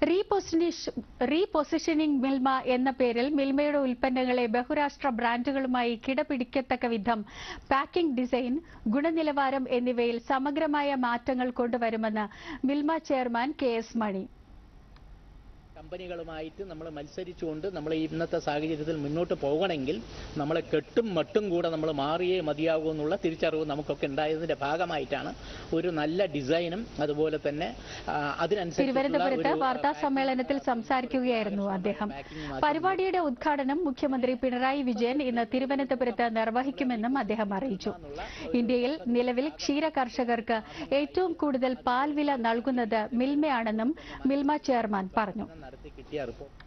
റീപൊസിഷ- റീപൊസിഷനിംഗ് മിൽമ എന്ന പേരിൽ മിൽമയുടെ ഉൽപ്പന്നങ്ങളെ ബഹുരാഷ്ട്ര ബ്രാൻഡുകളുമായി കിടപിടിക്കത്തക്ക വിധം പാക്കിംഗ് ഡിസൈൻ ഗുണനിലവാരം എന്നിവയിൽ സമഗ്രമായ മാറ്റങ്ങൾ കൊണ്ടുവരുമെന്ന് Milma chairman K S Mani കമ്പനികളുമായിട്ട് നമ്മൾ മത്സരിച്ചുകൊണ്ട് നമ്മൾ ഇന്നത്തെ സാഹചര്യത്തിൽ മുന്നോട്ട് പോകണമെങ്കിൽ നമ്മളെ കെട്ടും മട്ടും കൂടെ നമ്മൾ മാറിയേ മതിയാകൂ എന്നുള്ള തിരിച്ചറിവ് നമുക്കൊക്കെ ഉണ്ടായതിന്റെ ഭാഗമായിട്ടാണ് ഒരു നല്ല ഡിസൈനും അതുപോലെ തന്നെ ആ, അതിനനുസരിച്ചുള്ള തിരുവനന്തപുരത്ത് ഒരു, വാർത്താ ആ, സമ്മേളനത്തിൽ സംസാരിക്കുകയായിരുന്നു അദ്ദേഹം പരിപാടിയുടെ ഉദ്ഘാടനം മുഖ്യമന്ത്രി പിണറായി വിജയൻ ഇന്ന് തിരുവനന്തപുരത്ത് നിർവഹിക്കുമെന്നും അദ്ദേഹം അറിയിച്ചു ഇന്ത്യയിൽ നിലവിൽ ക്ഷീര കർഷകർക്ക് ഏറ്റവും കൂടുതൽ പാൽ വില നൽകുന്നത് മിൽമയാണെന്നും മിൽമ ചെയർമാൻ പറഞ്ഞു നടത്തി കിട്ടിയ റിപ്പോർട്ട്